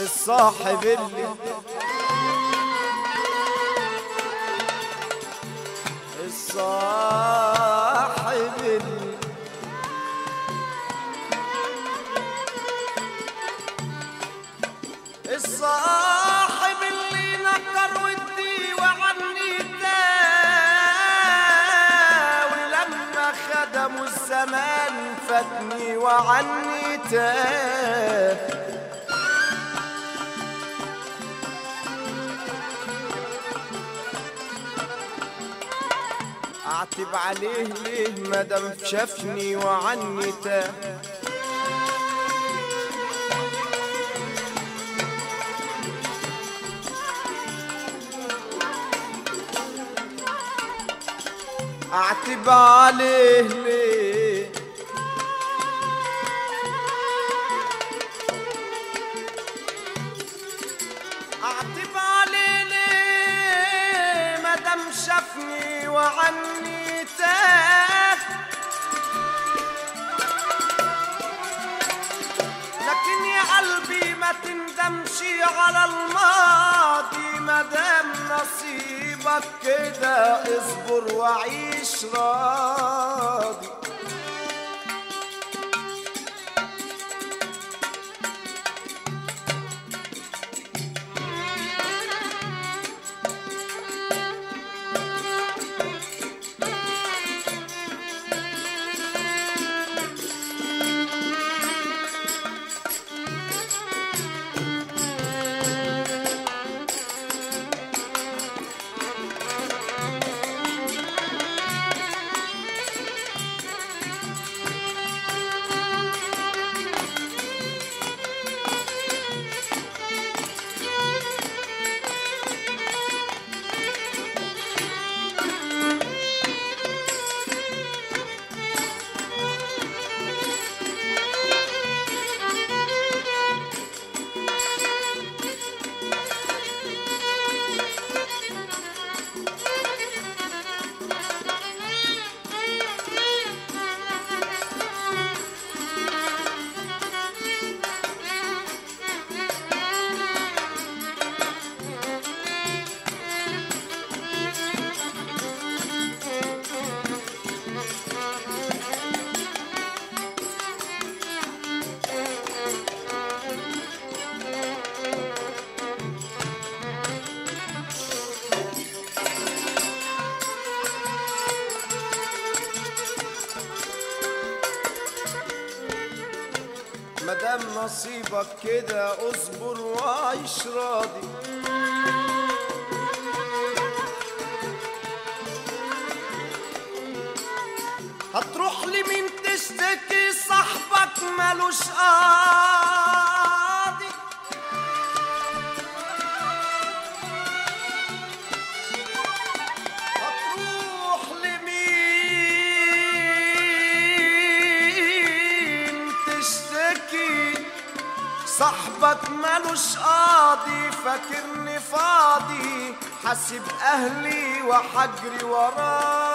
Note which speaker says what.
Speaker 1: الصاحب اللي الصاحب اللي الصاحب اللي نكر ودي وعني تاه ولما خدموا الزمان فاتني وعني تاه اعتب عليه ليه مادام شافني وعني تاه اعتب عليه ليه اعتب عليه ليه مادام شافني وعني تاه لكن يا قلبي ما تندمش على الماضي مادام نصيبك كده اصبر وعيش راضي مادام نصيبك كده اصبر وعيش راضي هتروح لمين تشتكي صاحبك ملوش قاضي هتروح لمين تشتكي صاحبك ملوش قاضي فاكرني فاضي حاسب اهلي وحجري وراه